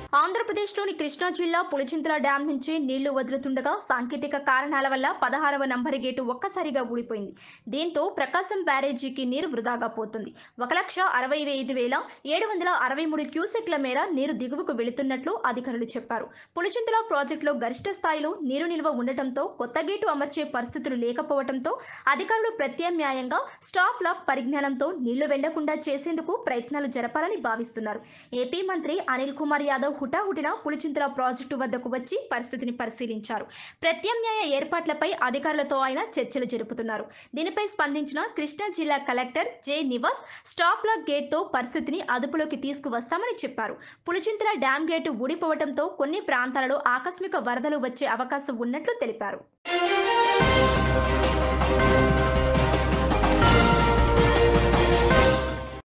ఆంధ్రప్రదేశ్లోని కృష్ణా జిల్లా పులిచింతల డ్యాం నుంచి నీళ్లు వదులుతుండగా సాంకేతిక కారణాల వల్ల పదహారవ నంబర్ గేటు ఒక్కసారిగా ఊడిపోయింది దీంతో ప్రకాశం బ్యారేజీకి నీరు వృధాగా పోతుంది ఒక లక్ష అరవై ఐదు వేల ఏడు వందల అరవై మూడు క్యూసెక్ల మేర నీరు దిగువకు వెళుతున్నట్లు అధికారులు చెప్పారు పులిచింతల ప్రాజెక్టులో గరిష్ట స్థాయిలో నీరు నిల్వ ఉండటంతో కొత్త గేటు అమర్చే పరిస్థితులు లేకపోవడంతో అధికారులు ప్రత్యామ్నాయంగా స్టాప్ లాక్ పరిజ్ఞానంతో నీళ్లు వెళ్లకుండా చేసేందుకు ప్రయత్నాలు జరపాలని భావిస్తున్నారు ఏపీ మంత్రి అనిల్ కుమార్ యాదవ్ హుటాహుటిన పులిచింతల ప్రాజెక్టు వద్దకు వచ్చి పరిస్థితిని పరిశీలించారు ప్రత్యామ్నాయ ఏర్పాట్లపై అధికారులతో ఆయన చర్చలు జరుపుతున్నారు దీనిపై స్పందించిన కృష్ణా జిల్లా collector J Nivas stop lock గేట్తో పరిస్థితిని అదుపులోకి తీసుకువస్తామని చెప్పారు పులిచింతల డ్యాం గేటు ఊడిపోవడంతో కొన్ని ప్రాంతాలలో ఆకస్మిక వరదలు వచ్చే అవకాశం ఉన్నట్లు తెలిపారు